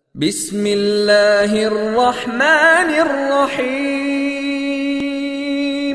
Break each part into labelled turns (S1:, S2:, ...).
S1: بسم الله الرحمن الرحيم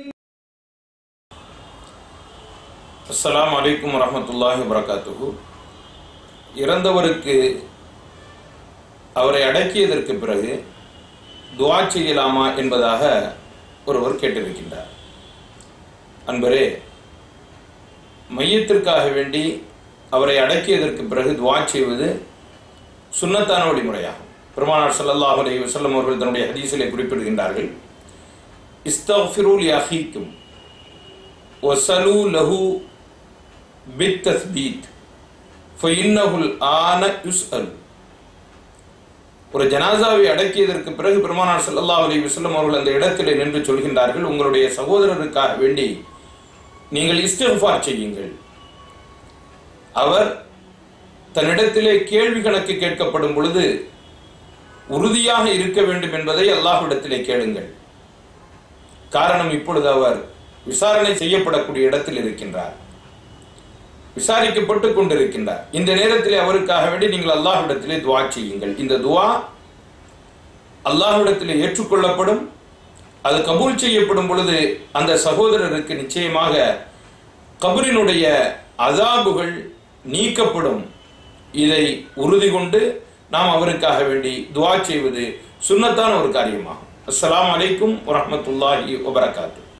S2: அஸ்ஸலாமு அலைக்கும் வரஹ்மத்துல்லாஹி வபரகாத்துஹு இறந்தவருக்கு அவரை அடக்கியதற்கு பிறகு துஆ செய்யலாமா என்பதாக ஒருவர் கேட்டிருக்கின்றார் அன்பரே மையத்திற்காக வேண்டி அவரை அடக்கியதற்கு பிறகு துஆ செய்வது சுன்னத்தான வழிமுறையாகும் பெருமானார் ஸல்லல்லாஹு அலைஹி வஸல்லம் அவர்கள் தன்னுடைய ஹதீஸிலே குறிப்பிடுகின்றார்கள் இஸ்தக்ஃபிரு லி அஹீக்கும் வஸலு லஹு பித்தஸ்பீத் ஃபஇன்னஹுல் ஆன யுஸ்அல் ஒரு ஜனாசாவை அடக்கியதற்கு பிறகு பெருமானார் ஸல்லல்லாஹு அலைஹி வஸல்லம் அவர்கள் அந்த இடத்திலே நின்று சொல்கின்றார்கள் உங்களுடைய சகோதரருக்காக வேண்டி நீங்கள் இஸ்திஃபார் செய்யுங்கள் அவர் தன்னிடத்திலே கேள்வி கணக்கு கேட்கப்படும் பொழுது உறுதியாக இருக்க வேண்டும் என்பதை அல்லாஹ்விடத்திலே கேளுங்கள் காரணம் இப்பொழுது அவர் விசாரணை செய்யப்படக்கூடிய இடத்தில் இருக்கின்றார் விசாரிக்கப்பட்டு கொண்டிருக்கின்றார் இந்த நேரத்திலே அவருக்காக வேண்டி நீங்கள் அல்லாஹ்விடத்திலே துவா செய்யுங்கள் இந்த துவா அல்லாஹ்விடத்திலே ஏற்றுக்கொள்ளப்படும் அது கபூல் செய்யப்படும் பொழுது அந்த சகோதரருக்கு நிச்சயமாக கபரினுடைய அதாபுகள் நீக்கப்படும் இதை உறுதி கொண்டு நாம் அவருக்காக வேண்டி துவா செய்வது சுன்னத்தான ஒரு காரியமாகும் அஸ்ஸலாமு அலைக்கும் வரஹ்மத்துல்லாஹி வபரகாத்து